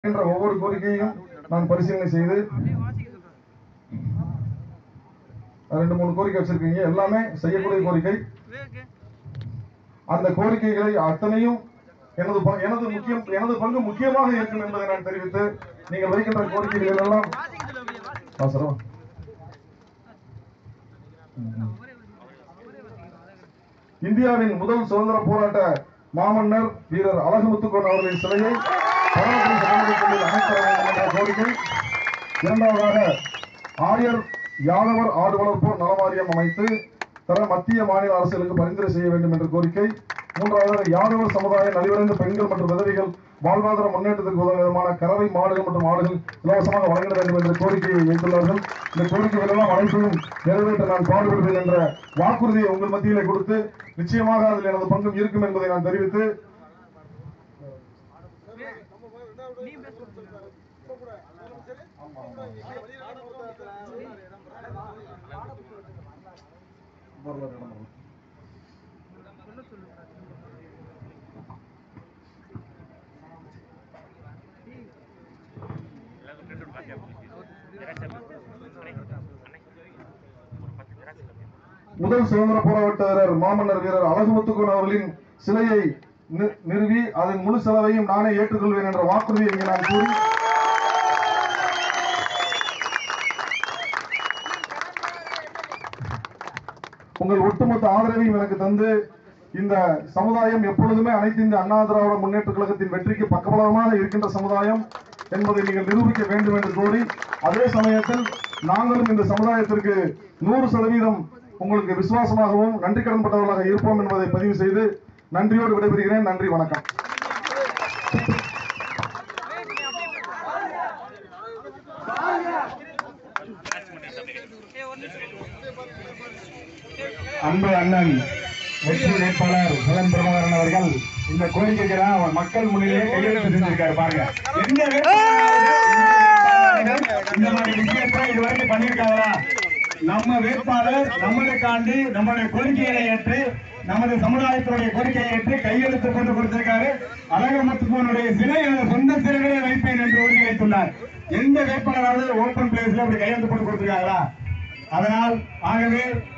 என்ற ஒவ்வொரு கோரிக்கையையும் நான் பரிசீலனை செய்து ரெண்டு மூணு கோரிக்கை வச்சிருக்கீங்க எல்லாமே செய்யக்கூடிய கோரிக்கை அந்த கோரிக்கைகளை அத்தனையும் எனது ப- எனது முக்கியம் எனது பங்கு முக்கியமாக இருக்கும் என்பதை நான் தெரிவித்து நீங்கள் வைக்கின்ற கோரிக்கைகள் எல்லாம் அவசரம் இந்தியாவின் முதல் சுதந்திர போராட்ட மாமன்னர் வீரர் அழகுமுத்துக்கோன் அவர்களின் சிலையை பராமரிப்பு சட்டமன்றத்தில் அமைக்க வேண்டும் என்ற கோரிக்கை இரண்டாவதாக ஆயர் யாதவர் ஆடு வளர்ப்போர் நல வாரியம் அமைத்து தர மத்திய மாநில அரசுகளுக்கு பரிந்துரை செய்ய வேண்டும் என்ற கோரிக்கை மூன்றாவதாக யாதவர் சமுதாய நலிவடைந்த பெண்கள் மற்றும் விதவைகள் வாழ்வாதார முன்னேற்றத்திற்கு உதவும் விதமான கறவை மாடுகள் மற்றும் ஆடுகள் இலவசமாக வழங்கிட வேண்டும் என்ற கோரிக்கையை வைத்துள்ளார்கள் இந்த கோரிக்கைகள் எல்லாம் அனைத்தையும் நிறைவேற்ற நான் பாடுபடுவேன் என்ற வாக்குறுதியை உங்கள் மத்தியிலே கொடுத்து நிச்சயமாக அதில் எனது பங்கும் இருக்கும் என்பதை நான் தெரிவித்து முதல் சுதந்திர போராட்ட வீரர் மாமன்னர் வீரர் அழகுமுத்துக்கோன் அவர்களின் சிலையை நி- நிறுவி அதன் முழு செலவையும் நானே ஏற்றுக்கொள்வேன் என்ற வாக்குறுதியை இங்கே நான் கூறி உங்கள் ஒட்டுமொத்த ஆதரவையும் எனக்கு தந்து இந்த சமுதாயம் எப்பொழுதுமே அனைத்து இந்த அண்ணா திராவிட முன்னேற்ற கழகத்தின் வெற்றிக்கு பக்கபலமாக இருக்கின்ற சமுதாயம் என்பதை நீங்கள் நிரூபிக்க வேண்டும் என்று கோரி அதே சமயத்தில் நாங்களும் இந்த சமுதாயத்திற்கு நூறு சதவீதம் உங்களுக்கு விசுவாசமாகவும் நன்றி கடன்பட்டவர்களாக இருப்போம் என்பதை பதிவு செய்து நன்றியோடு விடைபெறுகிறேன் நன்றி வணக்கம் அன்பு அண்ணன் வெற்றி வேட்பாளர் பலன் பிரபாகரன் அவர்கள் இந்த கோரிக்கைக்கு அவர் மக்கள் முன்னிலையே கையெழுத்து செஞ்சிருக்காரு பாருங்க எந்த வேட்பாளர்கள் இந்த மாதிரி விஷயத்தை இதுவரைக்கும் பண்ணியிருக்காங்களா நம்ம வேட்பாளர் நம்மளுக்காண்டி நம்மளுடைய கோரிக்கைகளை ஏற்று நமது சமுதாயத்தினுடைய கோரிக்கையை ஏற்று கையெழுத்து கொண்டு கொடுத்திருக்காரு அழகமுத்துவனுடைய சிலை எனது சொந்த சிலைகளை வைப்பேன் என்று உறுதியளித்துள்ளார் எந்த வேட்பாளராவது ஓபன் பிளேஸ்ல அப்படி கையெழுத்து போட்டு கொடுத்திருக்காங்களா அதனால் ஆகவே